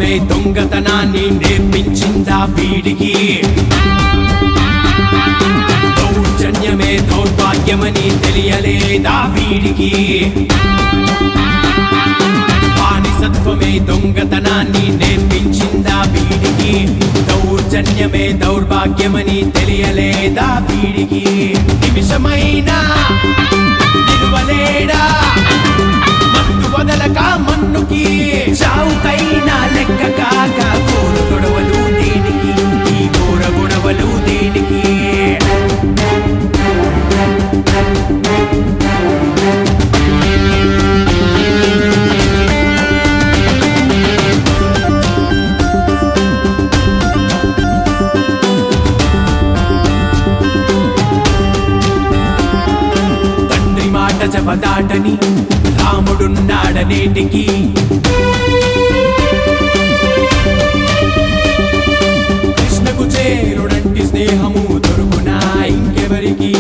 వారసత్వమే దొంగతనాన్ని నేర్పించిందా వీడికి దౌర్జన్యమే దౌర్భాగ్యమని తెలియలేదా వీడికి బానిసత్వమే దొంగతనాన్ని నేర్పించిందా వీడికి దౌర్జన్యమే దౌర్భాగ్యమని తెలియలేదా వీడికి నిమిషమైనా నిలువలేడా మత్తు వదలక మన్నుకి చావుకైనా లెక్క కాక కోర గొడవలు దేనికి ఈ కోర గొడవలు దేనికి తండ్రి మాట జపదాటని రాముడున్నాడనేటికి కృష్ణకు చేరుడంటి స్నేహము దొరుకునా ఇంకెవరికి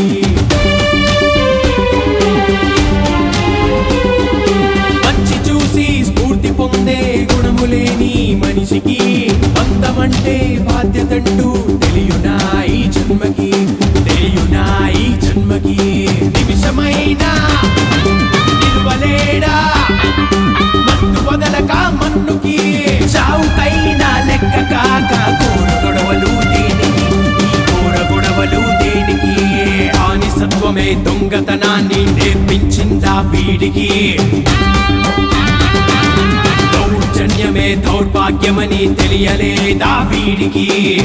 మంచి చూసి స్ఫూర్తి పొందే గుణము లేని మనిషికి బంధమంటే బాధ్యతంటూ తెలియునా ఈ జన్మకి తెలియునా ఈ జన్మకి నిమిషమైనా నిలువలేడా మత్తు వదలక మన్నుకి చావుకైనా లెక్క కాక కోర గొడవలు దేనికి ఈ కోర గొడవలు దేనికి బానిసత్వమే దొంగతనాన్ని నేర్పించిందా వీడికి దౌర్జన్యమే దౌర్భాగ్యమని తెలియలేదా వీడికి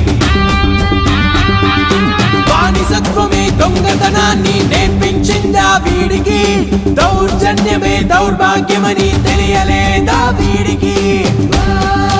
బానిసత్వమే దొంగతనాన్ని నేర్పించిందా వీడికి దౌర్జన్యమే దౌర్భాగ్యమని తెలియలేదా వీడికి